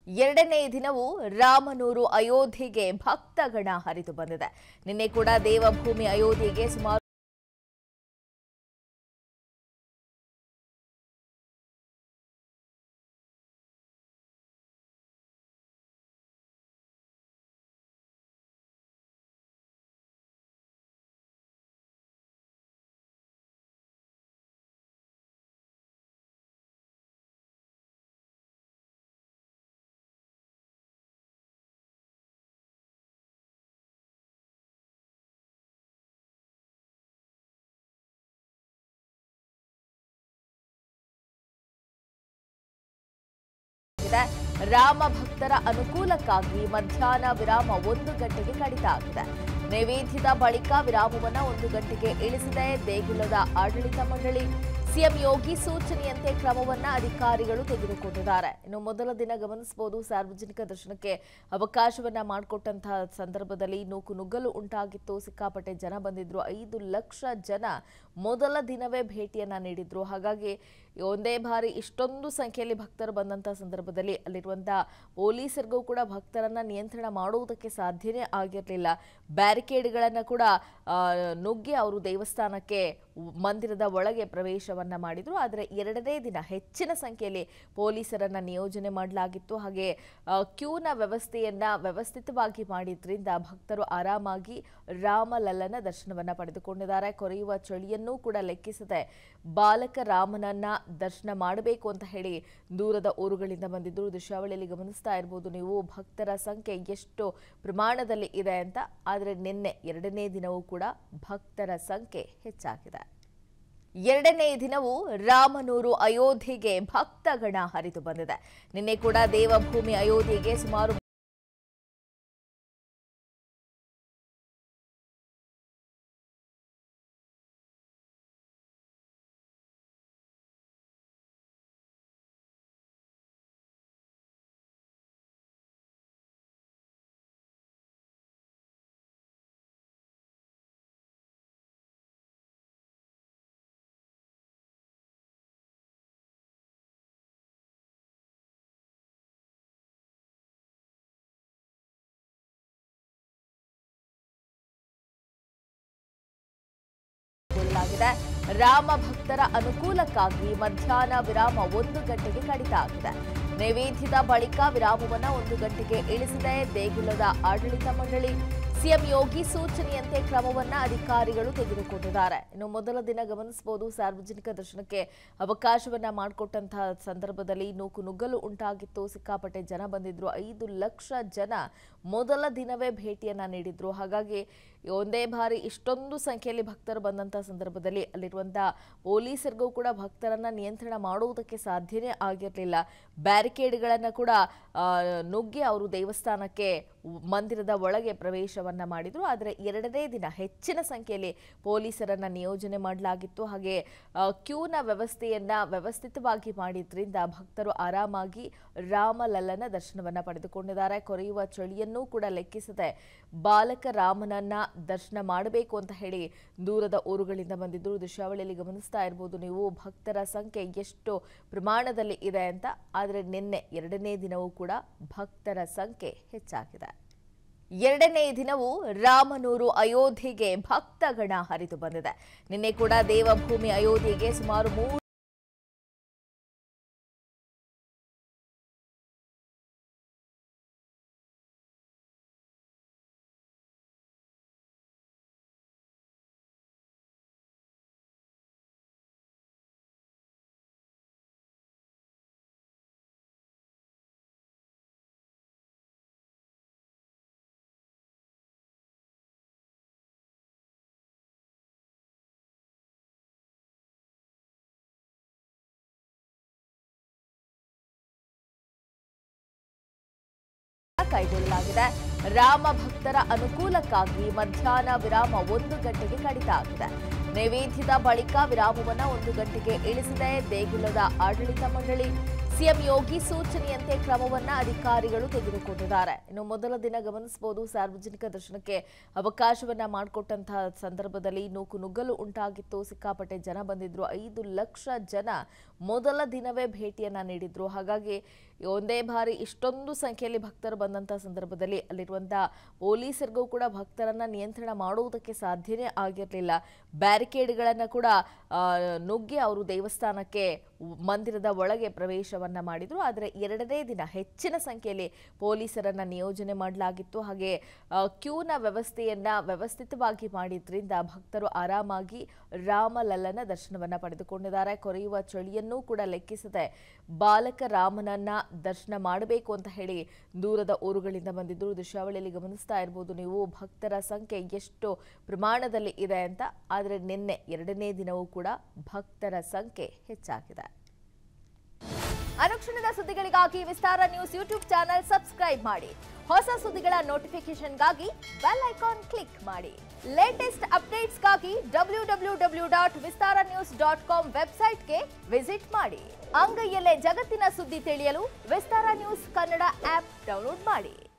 ಎರಡನೇ ದಿನವೂ ರಾಮನೂರು ಅಯೋಧ್ಯೆಗೆ ಭಕ್ತಗಣ ಹರಿದು ಬಂದಿದೆ ನಿನ್ನೆ ಕೂಡ ದೇವಭೂಮಿ ಅಯೋಧ್ಯೆಗೆ ಸುಮಾರು ಇದೆ ರಾಮ ಭಕ್ತರ ಅನುಕೂಲಕ್ಕಾಗಿ ಮಧ್ಯಾಹ್ನ ವಿರಾಮ ಒಂದು ಗಂಟೆಗೆ ಕಡಿತ ಆಗಿದೆ ನೈವೇದ್ಯದ ಬಳಿಕ ವಿರಾಮವನ್ನ ಒಂದು ಗಂಟೆಗೆ ಇಳಿಸಿದೆ ದೇಗುಲದ ಆಡಳಿತ ಮಂಡಳಿ ಸಿಎಂ ಯೋಗಿ ಸೂಚನೆಯಂತೆ ಕ್ರಮವನ್ನ ಅಧಿಕಾರಿಗಳು ತೆಗೆದುಕೊಂಡಿದ್ದಾರೆ ಇನ್ನು ಮೊದಲ ದಿನ ಗಮನಿಸಬಹುದು ಸಾರ್ವಜನಿಕ ದರ್ಶನಕ್ಕೆ ಅವಕಾಶವನ್ನ ಮಾಡಿಕೊಟ್ಟಂತಹ ಸಂದರ್ಭದಲ್ಲಿ ನೂಕು ನುಗ್ಗಲು ಉಂಟಾಗಿತ್ತು ಸಿಕ್ಕಾಪಟ್ಟೆ ಜನ ಬಂದಿದ್ರು ಐದು ಲಕ್ಷ ಜನ ಮೊದಲ ದಿನವೇ ಭೇಟಿಯನ್ನ ನೀಡಿದ್ರು ಹಾಗಾಗಿ ಒಂದೇ ಬಾರಿ ಇಷ್ಟೊಂದು ಸಂಖ್ಯೆಯಲ್ಲಿ ಭಕ್ತರು ಬಂದಂತಹ ಸಂದರ್ಭದಲ್ಲಿ ಅಲ್ಲಿರುವಂತಹ ಪೊಲೀಸರಿಗೂ ಕೂಡ ಭಕ್ತರನ್ನ ನಿಯಂತ್ರಣ ಮಾಡುವುದಕ್ಕೆ ಸಾಧ್ಯನೇ ಆಗಿರಲಿಲ್ಲ ಬ್ಯಾರಿಕೇಡ್ಗಳನ್ನ ಕೂಡ ಆ, ನುಗ್ಗಿ ಅವರು ದೇವಸ್ಥಾನಕ್ಕೆ ಮಂದಿರದ ಒಳಗೆ ಪ್ರವೇಶವನ್ನ ಮಾಡಿದ್ರು ಆದರೆ ಎರಡನೇ ದಿನ ಹೆಚ್ಚಿನ ಸಂಖ್ಯೆಯಲ್ಲಿ ಪೊಲೀಸರನ್ನ ನಿಯೋಜನೆ ಮಾಡಲಾಗಿತ್ತು ಹಾಗೆ ಆ, ಕ್ಯೂನ ವ್ಯವಸ್ಥೆಯನ್ನ ವ್ಯವಸ್ಥಿತವಾಗಿ ಮಾಡಿದ್ರಿಂದ ಭಕ್ತರು ಆರಾಮಾಗಿ ರಾಮಲಲ್ಲನ ದರ್ಶನವನ್ನ ಪಡೆದುಕೊಂಡಿದ್ದಾರೆ ಕೊರೆಯುವ ಚಳಿಯನ್ನೂ ಕೂಡ ಲೆಕ್ಕಿಸದೆ ಬಾಲಕ ರಾಮನನ್ನ ದರ್ಶನ ಮಾಡಬೇಕು ಅಂತ ಹೇಳಿ ದೂರದ ಊರುಗಳಿಂದ ಬಂದಿದ್ರು ದೃಶ್ಯಾವಳಿಯಲ್ಲಿ ಗಮನಿಸ್ತಾ ಇರ್ಬೋದು ನೀವು ಭಕ್ತರ ಸಂಖ್ಯೆ ಎಷ್ಟು ಪ್ರಮಾಣದಲ್ಲಿ ಇದೆ ಅಂತ ಆದರೆ ನಿನ್ನೆ ಎರಡನೇ ದಿನವೂ ಕೂಡ ಭಕ್ತರ ಸಂಖ್ಯೆ ಹೆಚ್ಚಾಗಿದೆ ಎರಡನೇ ದಿನವೂ ರಾಮನೂರು ಅಯೋಧ್ಯೆಗೆ ಭಕ್ತಗಣ ಹರಿದು ಬಂದಿದೆ ನಿನ್ನೆ ಕೂಡ ದೇವಭೂಮಿ ಅಯೋಧ್ಯೆಗೆ ಸುಮಾರು ಕೊಳ್ಳಲಾಗಿದೆ ರಾಮ ಭಕ್ತರ ಅನುಕೂಲಕ್ಕಾಗಿ ಮಧ್ಯಾಹ್ನ ವಿರಾಮ ಒಂದು ಗಂಟೆಗೆ ಕಡಿತ ಆಗಿದೆ ನೈವೇದ್ಯದ ಬಳಿಕ ವಿರಾಮವನ್ನ ಒಂದು ಗಂಟೆಗೆ ಇಳಿಸಿದೆ ದೇಗುಲದ ಆಡಳಿತ ಮಂಡಳಿ ಸಿಎಂ ಯೋಗಿ ಸೂಚನೆಯಂತೆ ಕ್ರಮವನ್ನ ಅಧಿಕಾರಿಗಳು ತೆಗೆದುಕೊಂಡಿದ್ದಾರೆ ಇನ್ನು ಮೊದಲ ದಿನ ಗಮನಿಸಬಹುದು ಸಾರ್ವಜನಿಕ ದರ್ಶನಕ್ಕೆ ಅವಕಾಶವನ್ನ ಮಾಡಿಕೊಟ್ಟಂತಹ ಸಂದರ್ಭದಲ್ಲಿ ನೂಕು ನುಗ್ಗಲು ಉಂಟಾಗಿತ್ತು ಸಿಕ್ಕಾಪಟ್ಟೆ ಜನ ಬಂದಿದ್ರು ಐದು ಲಕ್ಷ ಜನ ಮೊದಲ ದಿನವೇ ಭೇಟಿಯನ್ನ ನೀಡಿದ್ರು ಹಾಗಾಗಿ ಒಂದೇ ಬಾರಿ ಇಷ್ಟೊಂದು ಸಂಖ್ಯೆಯಲ್ಲಿ ಭಕ್ತರು ಬಂದಂತಹ ಸಂದರ್ಭದಲ್ಲಿ ಅಲ್ಲಿರುವಂತಹ ಪೊಲೀಸರಿಗೂ ಕೂಡ ಭಕ್ತರನ್ನ ನಿಯಂತ್ರಣ ಮಾಡುವುದಕ್ಕೆ ಸಾಧ್ಯನೇ ಆಗಿರಲಿಲ್ಲ ಬ್ಯಾರಿಕೇಡ್ಗಳನ್ನ ಕೂಡ ಆ, ನುಗ್ಗಿ ಅವರು ದೇವಸ್ಥಾನಕ್ಕೆ ಮಂದಿರದ ಒಳಗೆ ಪ್ರವೇಶವನ್ನ ಮಾಡಿದ್ರು ಆದರೆ ಎರಡನೇ ದಿನ ಹೆಚ್ಚಿನ ಸಂಖ್ಯೆಯಲ್ಲಿ ಪೊಲೀಸರನ್ನ ನಿಯೋಜನೆ ಮಾಡಲಾಗಿತ್ತು ಹಾಗೆ ಆ, ಕ್ಯೂನ ವ್ಯವಸ್ಥೆಯನ್ನ ವ್ಯವಸ್ಥಿತವಾಗಿ ಮಾಡಿದ್ರಿಂದ ಭಕ್ತರು ಆರಾಮಾಗಿ ರಾಮಲಲ್ಲನ ದರ್ಶನವನ್ನ ಪಡೆದುಕೊಂಡಿದ್ದಾರೆ ಕೊರೆಯುವ ಚಳಿಯನ್ನೂ ಕೂಡ ಲೆಕ್ಕಿಸದೆ ಬಾಲಕ ರಾಮನನ್ನ ದರ್ಶನ ಮಾಡಬೇಕು ಅಂತ ಹೇಳಿ ದೂರದ ಊರುಗಳಿಂದ ಬಂದಿದ್ರು ದೃಶ್ಯಾವಳಿಯಲ್ಲಿ ಗಮನಿಸ್ತಾ ಇರ್ಬೋದು ನೀವು ಭಕ್ತರ ಸಂಖ್ಯೆ ಎಷ್ಟು ಪ್ರಮಾಣದಲ್ಲಿ ಇದೆ ಅಂತ ಆದರೆ ನಿನ್ನೆ ಎರಡನೇ ದಿನವೂ ಕೂಡ ಭಕ್ತರ ಸಂಖ್ಯೆ ಹೆಚ್ಚಾಗಿದೆ ಎರಡನೇ ದಿನವೂ ರಾಮನೂರು ಅಯೋಧ್ಯೆಗೆ ಭಕ್ತಗಣ ಹರಿದು ಬಂದಿದೆ ನಿನ್ನೆ ಕೂಡ ದೇವಭೂಮಿ ಅಯೋಧ್ಯೆಗೆ ಸುಮಾರು ಮೂರು ಕೈಗೊಳ್ಳಲಾಗಿದೆ ರಾಮ ಭಕ್ತರ ಅನುಕೂಲಕ್ಕಾಗಿ ಮಧ್ಯಾಹ್ನ ವಿರಾಮ ಒಂದು ಗಂಟೆಗೆ ಕಡಿತ ಆಗಿದೆ ನೈವೇದ್ಯದ ಬಳಿಕ ವಿರಾಮವನ್ನ ಒಂದು ಗಂಟೆಗೆ ಇಳಿಸಿದೆ ದೇಗುಲದ ಆಡಳಿತ ಮಂಡಳಿ ಸಿಎಂ ಯೋಗಿ ಸೂಚನೆಯಂತೆ ಕ್ರಮವನ್ನ ಅಧಿಕಾರಿಗಳು ತೆಗೆದುಕೊಂಡಿದ್ದಾರೆ ಇನ್ನು ಮೊದಲ ದಿನ ಗಮನಿಸಬಹುದು ಸಾರ್ವಜನಿಕ ದರ್ಶನಕ್ಕೆ ಅವಕಾಶವನ್ನ ಮಾಡಿಕೊಟ್ಟಂತಹ ಸಂದರ್ಭದಲ್ಲಿ ನೂಕು ನುಗ್ಗಲು ಉಂಟಾಗಿತ್ತು ಸಿಕ್ಕಾಪಟ್ಟೆ ಜನ ಬಂದಿದ್ರು ಐದು ಲಕ್ಷ ಜನ ಮೊದಲ ದಿನವೇ ಭೇಟಿಯನ್ನ ನೀಡಿದ್ರು ಹಾಗಾಗಿ ಒಂದೇ ಬಾರಿ ಇಷ್ಟೊಂದು ಸಂಖ್ಯೆಯಲ್ಲಿ ಭಕ್ತರು ಬಂದಂತಹ ಸಂದರ್ಭದಲ್ಲಿ ಅಲ್ಲಿರುವಂತಹ ಪೊಲೀಸರಿಗೂ ಕೂಡ ಭಕ್ತರನ್ನ ನಿಯಂತ್ರಣ ಮಾಡುವುದಕ್ಕೆ ಸಾಧ್ಯನೇ ಆಗಿರಲಿಲ್ಲ ಬ್ಯಾರಿಕೇಡ್ಗಳನ್ನ ಕೂಡ ಆ, ನುಗ್ಗಿ ಅವರು ದೇವಸ್ಥಾನಕ್ಕೆ ಮಂದಿರದ ಒಳಗೆ ಪ್ರವೇಶವನ್ನ ಮಾಡಿದ್ರು ಆದರೆ ಎರಡನೇ ದಿನ ಹೆಚ್ಚಿನ ಸಂಖ್ಯೆಯಲ್ಲಿ ಪೊಲೀಸರನ್ನ ನಿಯೋಜನೆ ಮಾಡಲಾಗಿತ್ತು ಹಾಗೆ ಆ, ಕ್ಯೂನ ವ್ಯವಸ್ಥೆಯನ್ನ ವ್ಯವಸ್ಥಿತವಾಗಿ ಮಾಡಿದ್ರಿಂದ ಭಕ್ತರು ಆರಾಮಾಗಿ ರಾಮಲಲ್ಲನ ದರ್ಶನವನ್ನ ಪಡೆದುಕೊಂಡಿದ್ದಾರೆ ಕೊರೆಯುವ ಚಳಿಯನ್ನೂ ಕೂಡ ಲೆಕ್ಕಿಸದೆ ಬಾಲಕ ರಾಮನನ್ನ ದರ್ಶನ ಮಾಡಬೇಕು ಅಂತ ಹೇಳಿ ದೂರದ ಊರುಗಳಿಂದ ಬಂದಿದ್ರು ದೃಶ್ಯಾವಳಿಯಲ್ಲಿ ಗಮನಿಸ್ತಾ ಇರ್ಬೋದು ನೀವು ಭಕ್ತರ ಸಂಖ್ಯೆ ಎಷ್ಟು ಪ್ರಮಾಣದಲ್ಲಿ ಇದೆ ಅಂತ ಆದರೆ ನಿನ್ನೆ ಎರಡನೇ ದಿನವೂ ಕೂಡ ಭಕ್ತರ ಸಂಖ್ಯೆ ಹೆಚ್ಚಾಗಿದೆ ಅನುಕ್ಷಣದ ಸುದ್ದಿಗಳಿಗಾಗಿ Vistara news YouTube channel subscribe ಮಾಡಿ ಹೊಸ ಸುದ್ದಿಗಳ ನೋಟಿಫಿಕೇಶನ್ಗಾಗಿ ಬೆಲ್ ಐಕಾನ್ ಕ್ಲಿಕ್ ಮಾಡಿ ಲೇಟೆಸ್ಟ್ ಅಪ್ಡೇಟ್ಸ್ಗಾಗಿ W W W dot Vistara news dot com ವೆಬ್ಸೈಟ್ಗೆ ವಿಸಿಟ್ ಮಾಡಿ ಅಂಗೈಯಲ್ಲೇ ಜಗತ್ತಿನ ಸುದ್ದಿ ತಿಳಿಯಲು Vistara news Kannada app download ಮಾಡಿ